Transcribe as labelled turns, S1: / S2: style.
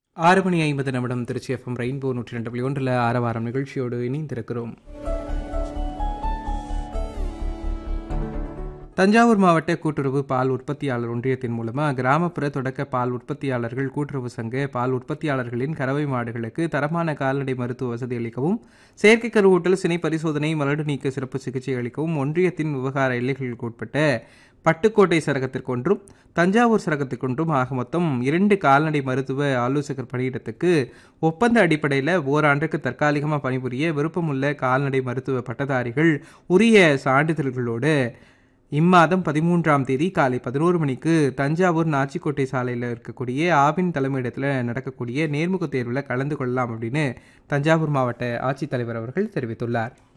S1: ஆறு மணி ஐம்பது நிமிடம் திருச்சி எஃப்எம் ரெயின்போ நூற்றி ரெண்டு புள்ளி ஒன்றில் ஆரவாரம் நிகழ்ச்சியோடு இணைந்திருக்கிறோம் தஞ்சாவூர் மாவட்ட கூட்டுறவு பால் உற்பத்தியாளர் ஒன்றியத்தின் மூலமாக கிராமப்புற தொடக்க பால் உற்பத்தியாளர்கள் கூட்டுறவு சங்க பால் உற்பத்தியாளர்களின் கறவை மாடுகளுக்கு தரமான கால்நடை மருத்துவ வசதி அளிக்கவும் செயற்கை கருவூட்டல் சினை பரிசோதனை மலடு நீக்க சிறப்பு சிகிச்சை அளிக்கவும் ஒன்றியத்தின் விவகார எல்லைகளுக்கு உட்பட்ட பட்டுக்கோட்டை சரகத்திற்கொன்றும் தஞ்சாவூர் சரகத்திற்கொன்றும் ஆக மொத்தம் இரண்டு கால்நடை மருத்துவ ஆலோசகர் பணியிடத்துக்கு ஒப்பந்த அடிப்படையில் ஓராண்டுக்கு தற்காலிகமாக பணிபுரிய விருப்பமுள்ள கால்நடை மருத்துவ பட்டதாரிகள் உரிய சான்றிதழ்களோடு இம்மாதம் பதிமூன்றாம் தேதி காலை பதினோரு மணிக்கு தஞ்சாவூர் நாச்சிக்கோட்டை சாலையில் இருக்கக்கூடிய ஆவின் தலைமையிடத்தில் நடக்கக்கூடிய நேர்முக தேர்வில் கலந்து கொள்ளலாம் அப்படின்னு தஞ்சாவூர் மாவட்ட ஆட்சித்தலைவர் அவர்கள் தெரிவித்துள்ளார்